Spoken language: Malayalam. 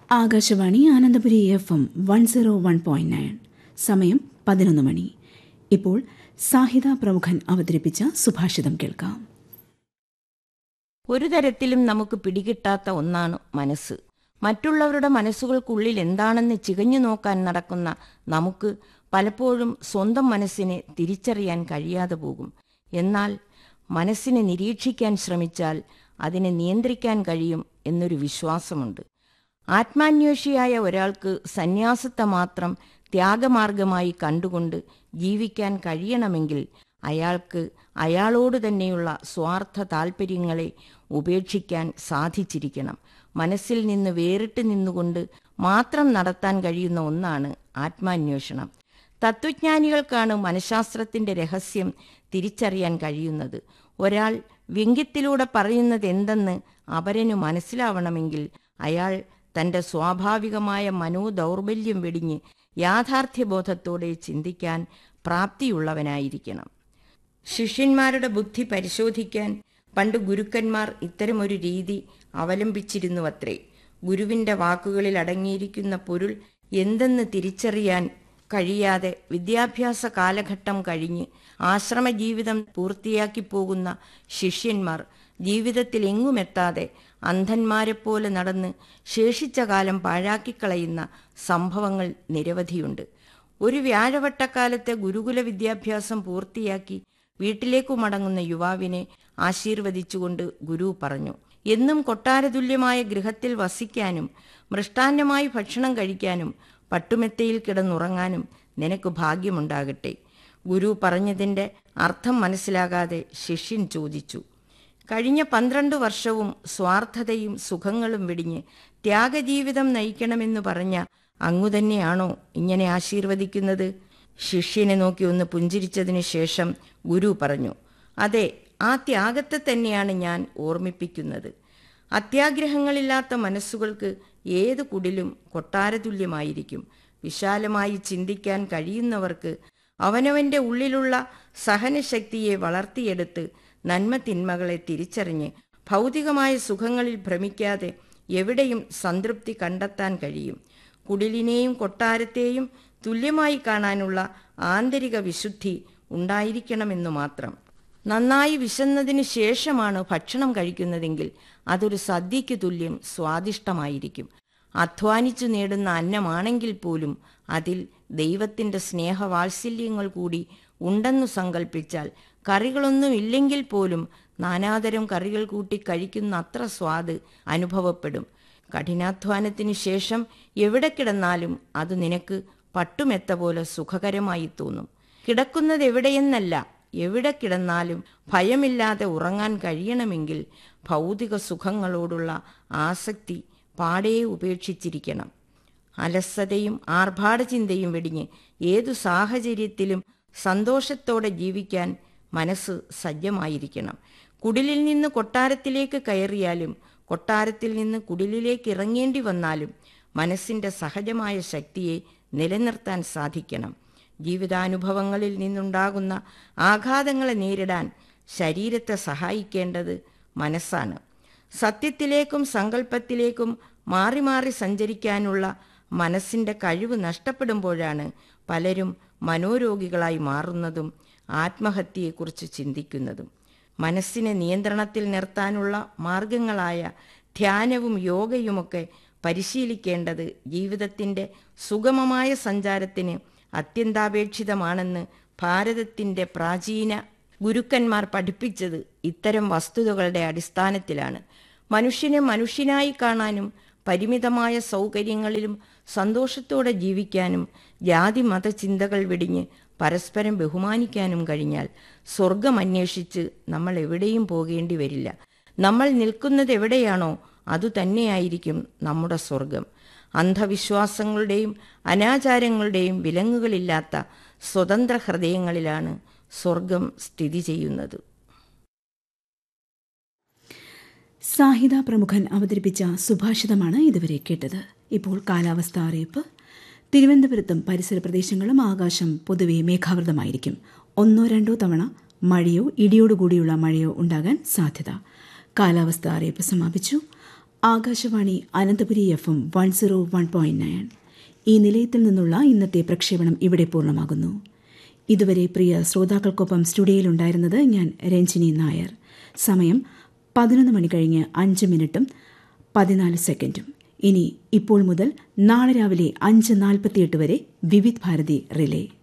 Akashvani Ananthapuri F M one zero one point nine സമയം പതിനൊന്ന് മണി ഇപ്പോൾ സാഹിത പ്രമുഖൻ അവതരിപ്പിച്ച സുഭാഷിതം കേൾക്കാം ഒരു തരത്തിലും നമുക്ക് പിടികിട്ടാത്ത ഒന്നാണ് മനസ്സ് മറ്റുള്ളവരുടെ മനസ്സുകൾക്കുള്ളിൽ എന്താണെന്ന് ചികഞ്ഞു നോക്കാൻ നടക്കുന്ന നമുക്ക് പലപ്പോഴും സ്വന്തം മനസ്സിനെ തിരിച്ചറിയാൻ കഴിയാതെ പോകും എന്നാൽ മനസ്സിനെ നിരീക്ഷിക്കാൻ ശ്രമിച്ചാൽ അതിനെ നിയന്ത്രിക്കാൻ കഴിയും എന്നൊരു വിശ്വാസമുണ്ട് ആത്മാന്വേഷിയായ ഒരാൾക്ക് സന്യാസത്തെ മാത്രം ത്യാഗമാർഗമായി കണ്ടുകൊണ്ട് ജീവിക്കാൻ കഴിയണമെങ്കിൽ അയാൾക്ക് അയാളോട് തന്നെയുള്ള സ്വാർത്ഥ താൽപ്പര്യങ്ങളെ ഉപേക്ഷിക്കാൻ സാധിച്ചിരിക്കണം മനസ്സിൽ നിന്ന് വേറിട്ട് നിന്നുകൊണ്ട് മാത്രം നടത്താൻ കഴിയുന്ന ഒന്നാണ് ആത്മാന്വേഷണം തത്വജ്ഞാനികൾക്കാണ് മനഃശാസ്ത്രത്തിന്റെ രഹസ്യം തിരിച്ചറിയാൻ കഴിയുന്നത് ഒരാൾ വ്യംഗ്യത്തിലൂടെ പറയുന്നത് എന്തെന്ന് അപരനു മനസ്സിലാവണമെങ്കിൽ അയാൾ തന്റെ സ്വാഭാവികമായ മനോദൗർബല്യം വെടിഞ്ഞ് യാഥാർത്ഥ്യബോധത്തോടെ ചിന്തിക്കാൻ പ്രാപ്തിയുള്ളവനായിരിക്കണം ശിഷ്യന്മാരുടെ ബുദ്ധി പരിശോധിക്കാൻ പണ്ട് ഗുരുക്കന്മാർ ഇത്തരമൊരു രീതി അവലംബിച്ചിരുന്നുവത്രേ ഗുരുവിന്റെ വാക്കുകളിൽ അടങ്ങിയിരിക്കുന്ന പൊരുൾ എന്തെന്ന് തിരിച്ചറിയാൻ കഴിയാതെ വിദ്യാഭ്യാസ കാലഘട്ടം കഴിഞ്ഞ് ആശ്രമജീവിതം പൂർത്തിയാക്കി പോകുന്ന ശിഷ്യന്മാർ ജീവിതത്തിൽ എങ്ങുമെത്താതെ അന്ധന്മാരെപ്പോലെ നടന്ന് ശേഷിച്ച കാലം പാഴാക്കിക്കളയുന്ന സംഭവങ്ങൾ നിരവധിയുണ്ട് ഒരു വ്യാഴവട്ടക്കാലത്തെ ഗുരുകുല വിദ്യാഭ്യാസം പൂർത്തിയാക്കി വീട്ടിലേക്കു മടങ്ങുന്ന യുവാവിനെ ആശീർവദിച്ചുകൊണ്ട് ഗുരു പറഞ്ഞു എന്നും കൊട്ടാരതുല്യമായ ഗൃഹത്തിൽ വസിക്കാനും മൃഷ്ടാന്നമായി ഭക്ഷണം കഴിക്കാനും പട്ടുമെത്തയിൽ കിടന്നുറങ്ങാനും നിനക്ക് ഭാഗ്യമുണ്ടാകട്ടെ ഗുരു പറഞ്ഞതിൻ്റെ അർത്ഥം മനസ്സിലാകാതെ ശിഷ്യൻ ചോദിച്ചു കഴിഞ്ഞ പന്ത്രണ്ട് വർഷവും സ്വാർത്ഥതയും സുഖങ്ങളും വെടിഞ്ഞ് ത്യാഗജീവിതം നയിക്കണമെന്ന് പറഞ്ഞ അങ്ങു തന്നെയാണോ ഇങ്ങനെ ആശീർവദിക്കുന്നത് ശിഷ്യനെ നോക്കി ഒന്ന് പുഞ്ചിരിച്ചതിനു ശേഷം ഗുരു പറഞ്ഞു അതെ ആ ത്യാഗത്തെ തന്നെയാണ് ഞാൻ ഓർമ്മിപ്പിക്കുന്നത് അത്യാഗ്രഹങ്ങളില്ലാത്ത മനസ്സുകൾക്ക് ഏത് കുടിലും കൊട്ടാരതുല്യമായിരിക്കും വിശാലമായി ചിന്തിക്കാൻ കഴിയുന്നവർക്ക് അവനവന്റെ ഉള്ളിലുള്ള സഹനശക്തിയെ വളർത്തിയെടുത്ത് നന്മ തിന്മകളെ തിരിച്ചറിഞ്ഞ് ഭൗതികമായ സുഖങ്ങളിൽ ഭ്രമിക്കാതെ എവിടെയും സംതൃപ്തി കണ്ടെത്താൻ കഴിയും കുടിലിനെയും കൊട്ടാരത്തെയും തുല്യമായി കാണാനുള്ള ആന്തരിക വിശുദ്ധി ഉണ്ടായിരിക്കണമെന്നു മാത്രം നന്നായി വിശന്നതിന് ശേഷമാണ് ഭക്ഷണം കഴിക്കുന്നതെങ്കിൽ അതൊരു സദ്യയ്ക്ക് തുല്യം സ്വാദിഷ്ടമായിരിക്കും അധ്വാനിച്ചു നേടുന്ന അന്നമാണെങ്കിൽ പോലും അതിൽ ദൈവത്തിൻ്റെ സ്നേഹവാത്സല്യങ്ങൾ കൂടി ഉണ്ടെന്നു സങ്കല്പിച്ചാൽ കറികളൊന്നും ഇല്ലെങ്കിൽ പോലും നാനാതരം കറികൾ കൂട്ടി കഴിക്കുന്ന അത്ര സ്വാദ് അനുഭവപ്പെടും കഠിനാധ്വാനത്തിന് ശേഷം എവിടെ കിടന്നാലും അത് നിനക്ക് പട്ടുമെത്ത പോലെ സുഖകരമായി തോന്നും കിടക്കുന്നത് എവിടെയെന്നല്ല എവിടെ കിടന്നാലും ഭയമില്ലാതെ ഉറങ്ങാൻ കഴിയണമെങ്കിൽ ഭൗതിക സുഖങ്ങളോടുള്ള ആസക്തി പാടെ ഉപേക്ഷിച്ചിരിക്കണം അലസതയും ആർഭാടചിന്തയും വെടിഞ്ഞ് ഏതു സാഹചര്യത്തിലും സന്തോഷത്തോടെ ജീവിക്കാൻ മനസ്സ് സജ്ജമായിരിക്കണം കുടിലിൽ നിന്ന് കൊട്ടാരത്തിലേക്ക് കയറിയാലും കൊട്ടാരത്തിൽ നിന്ന് കുടിലിലേക്ക് ഇറങ്ങേണ്ടി വന്നാലും മനസ്സിൻ്റെ സഹജമായ ശക്തിയെ നിലനിർത്താൻ സാധിക്കണം ജീവിതാനുഭവങ്ങളിൽ നിന്നുണ്ടാകുന്ന ആഘാതങ്ങളെ നേരിടാൻ ശരീരത്തെ സഹായിക്കേണ്ടത് മനസ്സാണ് സത്യത്തിലേക്കും സങ്കല്പത്തിലേക്കും മാറി മാറി സഞ്ചരിക്കാനുള്ള മനസ്സിൻ്റെ കഴിവ് നഷ്ടപ്പെടുമ്പോഴാണ് പലരും മനോരോഗികളായി മാറുന്നതും ആത്മഹത്യയെക്കുറിച്ച് ചിന്തിക്കുന്നതും മനസ്സിനെ നിയന്ത്രണത്തിൽ നിർത്താനുള്ള മാർഗങ്ങളായ ധ്യാനവും യോഗയുമൊക്കെ പരിശീലിക്കേണ്ടത് ജീവിതത്തിൻ്റെ സുഗമമായ സഞ്ചാരത്തിന് അത്യന്താപേക്ഷിതമാണെന്ന് ഭാരതത്തിൻ്റെ പ്രാചീന ഗുരുക്കന്മാർ പഠിപ്പിച്ചത് ഇത്തരം വസ്തുതകളുടെ അടിസ്ഥാനത്തിലാണ് മനുഷ്യനെ മനുഷ്യനായി കാണാനും പരിമിതമായ സൗകര്യങ്ങളിലും സന്തോഷത്തോടെ ജീവിക്കാനും ജാതി മത ചിന്തകൾ വെടിഞ്ഞ് പരസ്പരം ബഹുമാനിക്കാനും കഴിഞ്ഞാൽ സ്വർഗം അന്വേഷിച്ച് നമ്മൾ എവിടെയും പോകേണ്ടി വരില്ല നമ്മൾ നിൽക്കുന്നത് എവിടെയാണോ അതുതന്നെയായിരിക്കും നമ്മുടെ സ്വർഗം അന്ധവിശ്വാസങ്ങളുടെയും അനാചാരങ്ങളുടെയും വിലങ്ങുകളില്ലാത്ത സ്വതന്ത്ര ഹൃദയങ്ങളിലാണ് സ്വർഗം സ്ഥിതി ചെയ്യുന്നത് സാഹിത പ്രമുഖൻ അവതരിപ്പിച്ച സുഭാഷിതമാണ് ഇതുവരെ കേട്ടത് ഇപ്പോൾ കാലാവസ്ഥ അറിയിപ്പ് തിരുവനന്തപുരത്തും പരിസര പ്രദേശങ്ങളും ആകാശം പൊതുവെ മേഘാവൃതമായിരിക്കും ഒന്നോ രണ്ടോ തവണ മഴയോ ഇടിയോടുകൂടിയുള്ള മഴയോ ഉണ്ടാകാൻ സാധ്യത കാലാവസ്ഥ അറിയിപ്പ് സമാപിച്ചു Akashvani Ananthapuri F M one zero one point nine ഈ നിലയത്തിൽ നിന്നുള്ള ഇന്നത്തെ പ്രക്ഷേപണം ഇവിടെ പൂർണ്ണമാകുന്നു ഇതുവരെ പ്രിയ ശ്രോതാക്കൾക്കൊപ്പം സ്റ്റുഡിയോയിലുണ്ടായിരുന്നത് ഞാൻ രഞ്ജിനി നായർ സമയം പതിനൊന്ന് മണി കഴിഞ്ഞ് അഞ്ച് മിനിറ്റും പതിനാല് സെക്കൻഡും ഇനി ഇപ്പോൾ മുതൽ നാളെ രാവിലെ അഞ്ച് നാൽപ്പത്തിയെട്ട് വരെ വിവിധ് ഭാരതി റിലേ